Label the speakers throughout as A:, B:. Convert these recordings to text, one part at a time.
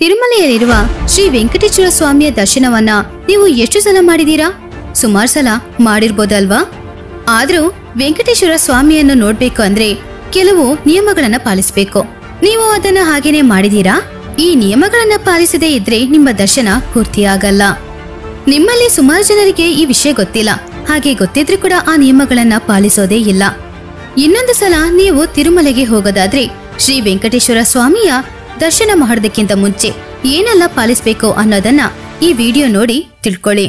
A: ತಿರುಮಲೆಯಲ್ಲಿರುವ ಶ್ರೀ ವೆಂಕಟೇಶ್ವರ ಸ್ವಾಮಿಯ ದರ್ಶನವನ್ನ ನೀವು ಎಷ್ಟು ಸಲ ಮಾಡಿದೀರಾ ಸುಮಾರು ಸಲ ಮಾಡಿರ್ಬೋದಲ್ವಾ ಆದ್ರೂ ವೆಂಕಟೇಶ್ವರ ಸ್ವಾಮಿಯನ್ನು ನೋಡ್ಬೇಕು ಅಂದ್ರೆ ಕೆಲವು ನಿಯಮಗಳನ್ನ ಪಾಲಿಸಬೇಕು ನೀವು ಅದನ್ನ ಹಾಗೇನೆ ಮಾಡಿದೀರಾ ಈ ನಿಯಮಗಳನ್ನ ಪಾಲಿಸದೇ ಇದ್ರೆ ನಿಮ್ಮ ದರ್ಶನ ಪೂರ್ತಿಯಾಗಲ್ಲ ನಿಮ್ಮಲ್ಲಿ ಸುಮಾರು ಜನರಿಗೆ ಈ ವಿಷಯ ಗೊತ್ತಿಲ್ಲ ಹಾಗೆ ಗೊತ್ತಿದ್ರೂ ಕೂಡ ಆ ನಿಯಮಗಳನ್ನ ಪಾಲಿಸೋದೇ ಇಲ್ಲ ಇನ್ನೊಂದು ಸಲ ನೀವು ತಿರುಮಲೆಗೆ ಹೋಗೋದಾದ್ರೆ ಶ್ರೀ ವೆಂಕಟೇಶ್ವರ ಸ್ವಾಮಿಯ ದರ್ಶನ ಮಾಡೋದಕ್ಕಿಂತ ಮುಂಚೆ ಏನೆಲ್ಲ ಪಾಲಿಸಬೇಕು ಅನ್ನೋದನ್ನ ಈ ವಿಡಿಯೋ ನೋಡಿ ತಿಳ್ಕೊಳ್ಳಿ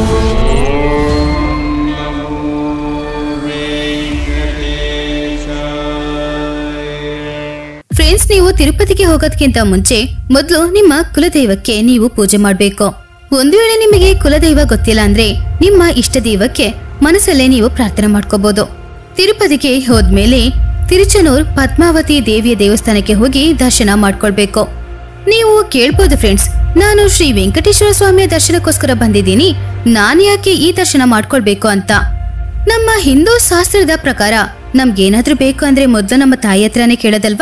A: ಫ್ರೆಂಡ್ಸ್ ನೀವು ತಿರುಪತಿಗೆ ಹೋಗೋದಕ್ಕಿಂತ ಮುಂಚೆ ಮೊದಲು ನಿಮ್ಮ ಕುಲದೈವಕ್ಕೆ ನೀವು ಪೂಜೆ ಮಾಡಬೇಕು ಒಂದು ವೇಳೆ ನಿಮಗೆ ಕುಲದೈವ ಗೊತ್ತಿಲ್ಲ ಅಂದ್ರೆ ನಿಮ್ಮ ಇಷ್ಟ ದೈವಕ್ಕೆ ಮನಸ್ಸಲ್ಲೇ ನೀವು ಪ್ರಾರ್ಥನೆ ಮಾಡ್ಕೋಬಹುದು ತಿರುಪತಿಗೆ ಹೋದ್ಮೇಲೆ ತಿರುಚನೂರ್ ಪದ್ಮಾವತಿ ದೇವಿಯ ದೇವಸ್ಥಾನಕ್ಕೆ ಹೋಗಿ ದರ್ಶನ ಮಾಡ್ಕೊಳ್ಬೇಕು ನೀವು ಕೇಳ್ಬೋದು ಫ್ರೆಂಡ್ಸ್ ನಾನು ಶ್ರೀ ವೆಂಕಟೇಶ್ವರ ಸ್ವಾಮಿಯ ದರ್ಶನಕ್ಕೋಸ್ಕರ ಬಂದಿದ್ದೀನಿ ನಾನು ಯಾಕೆ ಈ ದರ್ಶನ ಮಾಡ್ಕೊಳ್ಬೇಕು ಅಂತ ನಮ್ಮ ಹಿಂದೂ ಶಾಸ್ತ್ರದ ಪ್ರಕಾರ ನಮ್ಗೇನಾದ್ರೂ ಬೇಕು ಅಂದ್ರೆ ಮೊದಲು ನಮ್ಮ ತಾಯಿ ಹತ್ರನೇ ಕೇಳೋದಲ್ವಾ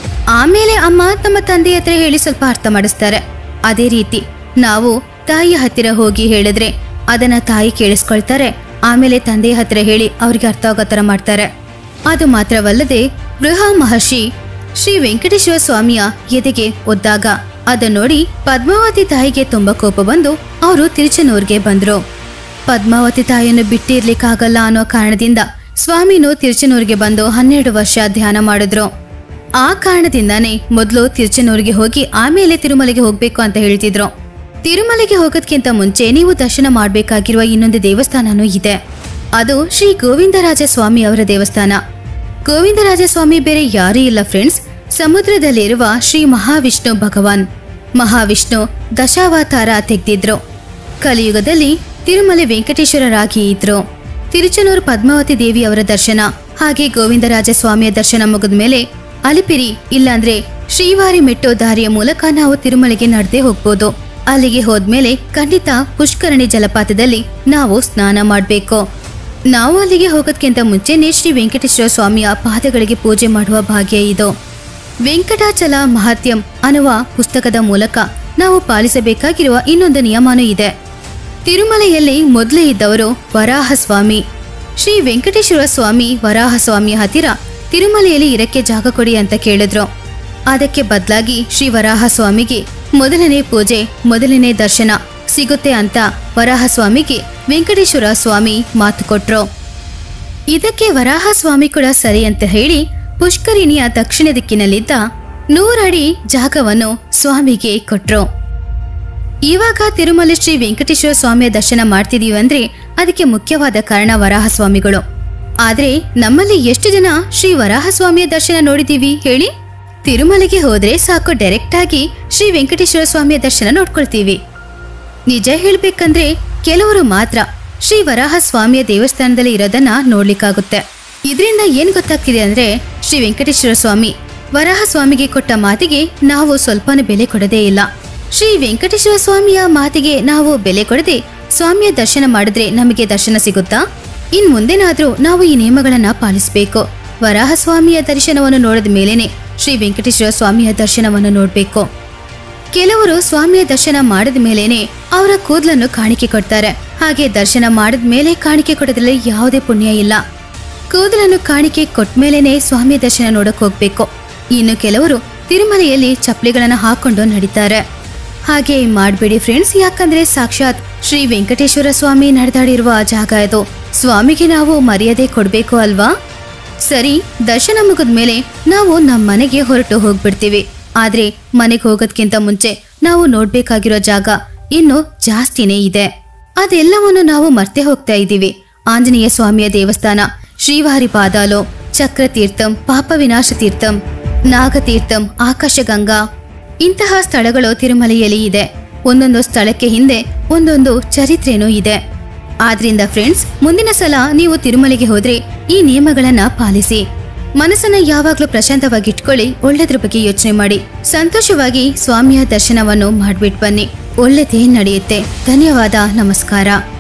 A: ಆಮೇಲೆ ಅಮ್ಮ ನಮ್ಮ ತಂದೆ ಹತ್ರ ಹೇಳಿ ಸ್ವಲ್ಪ ಅರ್ಥ ಮಾಡಿಸ್ತಾರೆ ಅದೇ ರೀತಿ ನಾವು ತಾಯಿಯ ಹತ್ತಿರ ಹೋಗಿ ಹೇಳಿದ್ರೆ ಅದನ್ನ ತಾಯಿ ಕೇಳಿಸ್ಕೊಳ್ತಾರೆ ಆಮೇಲೆ ತಂದೆಯ ಹತ್ರ ಹೇಳಿ ಅವ್ರಿಗೆ ಅರ್ಥ ಆಗೋ ಥರ ಮಾಡ್ತಾರೆ ಅದು ಮಾತ್ರವಲ್ಲದೆ ಬೃಹ ಮಹರ್ಷಿ ಶ್ರೀ ವೆಂಕಟೇಶ್ವರ ಸ್ವಾಮಿಯ ಎದೆಗೆ ಒದ್ದಾಗ ಅದನ್ನ ನೋಡಿ ಪದ್ಮಾವತಿ ತಾಯಿಗೆ ತುಂಬಾ ಕೋಪ ಬಂದು ಅವರು ತಿರುಚನೂರ್ಗೆ ಬಂದ್ರು ಪದ್ಮಾವತಿ ತಾಯಿಯನ್ನು ಬಿಟ್ಟಿರ್ಲಿಕ್ಕಾಗಲ್ಲ ಅನ್ನೋ ಕಾರಣದಿಂದ ಸ್ವಾಮಿನು ತಿರುಚನೂರಿಗೆ ಬಂದು ಹನ್ನೆರಡು ವರ್ಷ ಧ್ಯಾನ ಮಾಡಿದ್ರು ಆ ಕಾರಣದಿಂದಾನೇ ಮೊದಲು ತಿರುಚನೂರಿಗೆ ಹೋಗಿ ಆಮೇಲೆ ತಿರುಮಲೆಗೆ ಹೋಗ್ಬೇಕು ಅಂತ ಹೇಳ್ತಿದ್ರು ತಿರುಮಲೆಗೆ ಹೋಗೋದ್ಕಿಂತ ಮುಂಚೆ ನೀವು ದರ್ಶನ ಮಾಡಬೇಕಾಗಿರುವ ಇನ್ನೊಂದು ದೇವಸ್ಥಾನನೂ ಇದೆ ಅದು ಶ್ರೀ ಗೋವಿಂದರಾಜ ಸ್ವಾಮಿ ಅವರ ದೇವಸ್ಥಾನ ಗೋವಿಂದರಾಜ ಸ್ವಾಮಿ ಬೇರೆ ಯಾರೂ ಇಲ್ಲ ಫ್ರೆಂಡ್ಸ್ ಸಮುದ್ರದಲ್ಲಿರುವ ಶ್ರೀ ಮಹಾವಿಷ್ಣು ಭಗವಾನ್ ಮಹಾವಿಷ್ಣು ದಶಾವತಾರ ತೆಗೆದಿದ್ರು ಕಲಿಯುಗದಲ್ಲಿ ತಿರುಮಲೆ ವೆಂಕಟೇಶ್ವರರಾಗಿ ಇದ್ರು ತಿರುಚನೂರು ಪದ್ಮಾವತಿ ದೇವಿ ಅವರ ದರ್ಶನ ಹಾಗೆ ಗೋವಿಂದರಾಜ ಸ್ವಾಮಿಯ ದರ್ಶನ ಮುಗಿದ ಮೇಲೆ ಅಲಿಪಿರಿ ಇಲ್ಲಾಂದ್ರೆ ಶ್ರೀವಾರಿ ಮೆಟ್ಟೋ ದಾರಿಯ ಮೂಲಕ ನಾವು ತಿರುಮಲೆಗೆ ನಡೆದೇ ಹೋಗ್ಬೋದು ಅಲ್ಲಿಗೆ ಹೋದ್ಮೇಲೆ ಖಂಡಿತ ಪುಷ್ಕರಣಿ ಜಲಪಾತದಲ್ಲಿ ನಾವು ಸ್ನಾನ ಮಾಡ್ಬೇಕು ನಾವು ಅಲ್ಲಿಗೆ ಹೋಗೋದ್ಕಿಂತ ಮುಂಚೆನೆ ಶ್ರೀ ವೆಂಕಟೇಶ್ವರ ಸ್ವಾಮಿಯ ಪಾದಗಳಿಗೆ ಪೂಜೆ ಮಾಡುವ ಭಾಗ್ಯ ಇದು ವೆಂಕಟಾಚಲ ಮಹಾತ್ಯಂ ಅನ್ನುವ ಪುಸ್ತಕದ ಮೂಲಕ ನಾವು ಪಾಲಿಸಬೇಕಾಗಿರುವ ಇನ್ನೊಂದು ನಿಯಮನೂ ಇದೆ ತಿರುಮಲೆಯಲ್ಲಿ ಮೊದಲೇ ಇದ್ದವರು ವರಾಹ ಸ್ವಾಮಿ ಶ್ರೀ ವೆಂಕಟೇಶ್ವರ ಸ್ವಾಮಿ ವರಾಹ ಸ್ವಾಮಿಯ ಹತ್ತಿರ ತಿರುಮಲೆಯಲ್ಲಿ ಇರಕ್ಕೆ ಜಾಗ ಕೊಡಿ ಅಂತ ಕೇಳಿದ್ರು ಅದಕ್ಕೆ ಬದಲಾಗಿ ಶ್ರೀ ವರಾಹ ಸ್ವಾಮಿಗೆ ಮೊದಲನೇ ಪೂಜೆ ಮೊದಲನೇ ದರ್ಶನ ಸಿಗುತ್ತೆ ಅಂತ ವರಾಹ ಸ್ವಾಮಿಗೆ ವೆಂಕಟೇಶ್ವರ ಸ್ವಾಮಿ ಮಾತು ಕೊಟ್ರು ಇದಕ್ಕೆ ವರಾಹ ಸ್ವಾಮಿ ಕೂಡ ಸರಿ ಅಂತ ಹೇಳಿ ಪುಷ್ಕರಿಣಿಯ ದಕ್ಷಿಣ ದಿಕ್ಕಿನಲ್ಲಿದ್ದ ನೂರಡಿ ಜಾಗವನ್ನು ಸ್ವಾಮಿಗೆ ಕೊಟ್ರು ಇವಾಗ ತಿರುಮಲೆ ಶ್ರೀ ವೆಂಕಟೇಶ್ವರ ಸ್ವಾಮಿಯ ದರ್ಶನ ಮಾಡ್ತಿದೀವಿ ಅಂದ್ರೆ ಅದಕ್ಕೆ ಮುಖ್ಯವಾದ ಕಾರಣ ವರಾಹ ಸ್ವಾಮಿಗಳು ಆದ್ರೆ ನಮ್ಮಲ್ಲಿ ಎಷ್ಟು ಜನ ಶ್ರೀ ವರಾಹ ಸ್ವಾಮಿಯ ದರ್ಶನ ನೋಡಿದೀವಿ ಹೇಳಿ ತಿರುಮಲೆಗೆ ಹೋದ್ರೆ ಸಾಕು ಡೈರೆಕ್ಟ್ ಆಗಿ ಶ್ರೀ ವೆಂಕಟೇಶ್ವರ ಸ್ವಾಮಿಯ ದರ್ಶನ ನೋಡ್ಕೊಳ್ತೀವಿ ನಿಜ ಹೇಳ್ಬೇಕಂದ್ರೆ ಕೆಲವರು ಮಾತ್ರ ಶ್ರೀ ವರಾಹ ಸ್ವಾಮಿಯ ದೇವಸ್ಥಾನದಲ್ಲಿ ಇರೋದನ್ನ ನೋಡ್ಲಿಕ್ಕಾಗುತ್ತೆ ಇದರಿಂದ ಏನ್ ಗೊತ್ತಾಗ್ತಿದೆ ಅಂದ್ರೆ ಶ್ರೀ ವೆಂಕಟೇಶ್ವರ ಸ್ವಾಮಿ ವರಾಹ ಸ್ವಾಮಿಗೆ ಕೊಟ್ಟ ಮಾತಿಗೆ ನಾವು ಸ್ವಲ್ಪನೂ ಬೆಲೆ ಕೊಡದೇ ಇಲ್ಲ ಶ್ರೀ ವೆಂಕಟೇಶ್ವರ ಸ್ವಾಮಿಯ ಮಾತಿಗೆ ನಾವು ಬೆಲೆ ಕೊಡದೆ ಸ್ವಾಮಿಯ ದರ್ಶನ ಮಾಡಿದ್ರೆ ನಮಗೆ ದರ್ಶನ ಸಿಗುತ್ತಾ ಇನ್ ಮುಂದೆನಾದ್ರೂ ನಾವು ಈ ನಿಯಮಗಳನ್ನ ಪಾಲಿಸಬೇಕು ವರಾಹ ಸ್ವಾಮಿಯ ದರ್ಶನವನ್ನು ನೋಡಿದ ಮೇಲೇನೆ ಶ್ರೀ ವೆಂಕಟೇಶ್ವರ ಸ್ವಾಮಿಯ ದರ್ಶನವನ್ನು ನೋಡ್ಬೇಕು ಕೆಲವರು ಸ್ವಾಮಿಯ ದರ್ಶನ ಮಾಡಿದ ಮೇಲೇನೆ ಅವರ ಕೂದಲನ್ನು ಕಾಣಿಕೆ ಕೊಡ್ತಾರೆ ಹಾಗೆ ದರ್ಶನ ಮಾಡಿದ ಮೇಲೆ ಕಾಣಿಕೆ ಕೊಡೋದ್ರಲ್ಲಿ ಯಾವುದೇ ಪುಣ್ಯ ಇಲ್ಲ ಕೂದಲನ್ನು ಕಾಣಿಕೆ ಕೊಟ್ಮೇಲೆನೆ ಸ್ವಾಮಿಯ ದರ್ಶನ ನೋಡಕ್ ಹೋಗ್ಬೇಕು ಇನ್ನು ಕೆಲವರು ತಿರುಮಲೆಯಲ್ಲಿ ಚಪ್ಪಲಿಗಳನ್ನ ಹಾಕೊಂಡು ನಡೀತಾರೆ ಹಾಗೆ ಮಾಡ್ಬೇಡಿ ಫ್ರೆಂಡ್ಸ್ ಯಾಕಂದ್ರೆ ಸಾಕ್ಷಾತ್ ಶ್ರೀ ವೆಂಕಟೇಶ್ವರ ಸ್ವಾಮಿ ನಡೆದಾಡಿರುವ ಜಾಗ ಇದು ಸ್ವಾಮಿಗೆ ನಾವು ಮರ್ಯಾದೆ ಕೊಡ್ಬೇಕು ಅಲ್ವಾ ಸರಿ ದರ್ಶನ ಮುಗಿದ್ಮೇಲೆ ನಾವು ನಮ್ಮ ಮನೆಗೆ ಹೊರಟು ಹೋಗ್ಬಿಡ್ತೀವಿ ಆದ್ರೆ ಮನೆಗೆ ಹೋಗೋದ್ಕಿಂತ ಮುಂಚೆ ನಾವು ನೋಡ್ಬೇಕಾಗಿರೋ ಜಾಗ ಇನ್ನು ಜಾಸ್ತಿನೇ ಇದೆ ಅದೆಲ್ಲವನ್ನು ನಾವು ಮರ್ತೆ ಹೋಗ್ತಾ ಇದ್ದೀವಿ ಆಂಜನೇಯ ಸ್ವಾಮಿಯ ದೇವಸ್ಥಾನ ಶ್ರೀವಾರಿ ಪಾದಾಲು ಚಕ್ರತೀರ್ಥಂ ಪಾಪ ವಿನಾಶ ತೀರ್ಥಂ ನಾಗತೀರ್ಥಂ ಆಕಾಶಗಂಗಾ ಇಂತಹ ಸ್ಥಳಗಳು ತಿರುಮಲೆಯಲ್ಲಿ ಇದೆ ಒಂದೊಂದು ಸ್ಥಳಕ್ಕೆ ಹಿಂದೆ ಒಂದೊಂದು ಚರಿತ್ರೆನೂ ಇದೆ ಆದ್ರಿಂದ ಫ್ರೆಂಡ್ಸ್ ಮುಂದಿನ ಸಲ ನೀವು ತಿರುಮಲೆಗೆ ಹೋದ್ರೆ ಈ ನಿಯಮಗಳನ್ನ ಪಾಲಿಸಿ ಮನಸ್ಸನ್ನ ಯಾವಾಗ್ಲೂ ಪ್ರಶಾಂತವಾಗಿಟ್ಕೊಳ್ಳಿ ಒಳ್ಳೆದ್ರ ಬಗ್ಗೆ ಯೋಚನೆ ಮಾಡಿ ಸಂತೋಷವಾಗಿ ಸ್ವಾಮಿಯ ದರ್ಶನವನ್ನು ಮಾಡ್ಬಿಟ್ ಬನ್ನಿ ಒಳ್ಳೆದೇ ನಡೆಯುತ್ತೆ ಧನ್ಯವಾದ ನಮಸ್ಕಾರ